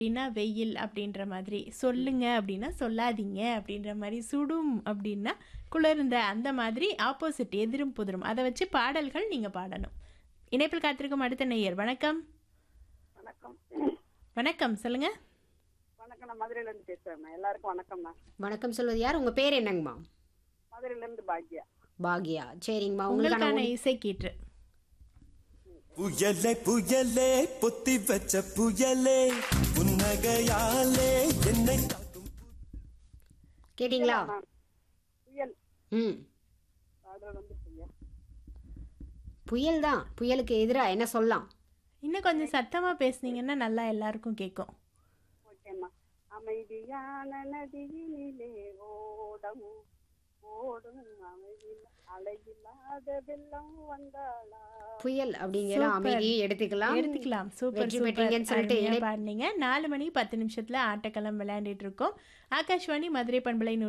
அப்படின்னா வெயில் அப்படின்ற மாதிரி சொல்லுங்க அப்படின்னா சொல்லாதீங்க அப்படின்ற மாதிரி சுடும் அப்படின்னா குளிர்ந்த அந்த மாதிரி ஆப்போசிட் எதிரும் புதிரும் அதை வச்சு பாடல்கள் நீங்கள் பாடணும் இணைப்பில் காத்திருக்கும் அடுத்த நேயர் வணக்கம் வணக்கம் வணக்கம் சொல்லுங்க வணக்கம் நான் மதுரையிலேருந்து பேசுகிறேன் எல்லாருக்கும் வணக்கம்ண்ணா வணக்கம் சொல்வது யார் உங்க பேர் என்னங்கம்மா மதுரையிலேருந்து பாக்யா பாக்யா சரிங்கம்மா உங்களுக்கான உங்களுக்கான இசை கீற்று புயலே புயலே பொத்தி வச்ச புயலே புன்னகையாலே என்னை தாக்கும் கேட்டிங்களா புயல் ம் பாடல் வந்து புயல் புயல் தான் புயலுக்கு எதிராக என்ன சொல்லலாம் இன்னும் கொஞ்சம் சத்தமாக பேசுனீங்கன்னா நல்லா எல்லாருக்கும் கேட்கும் ஓகேம்மா அமைதியான நதியினிலே ஓடம் ஓடும் அமைதியில் அலையில்லாத வெள்ளம் வந்தாளா புயல் அப்படிங்கிற Super. அமைதியை எடுத்துக்கலாம் எடுத்துக்கலாம் சூப்பர் வெற்றி சூப்பர் பெற்றீங்கன்னு சொல்லிட்டு அருமையா இணை- பாடுனீங்க நாலு மணி பத்து நிமிஷத்துல ஆட்டக்களம் விளையாண்டுட்டு இருக்கோம் ஆகாஷ்வாணி மதுரை பண்பலை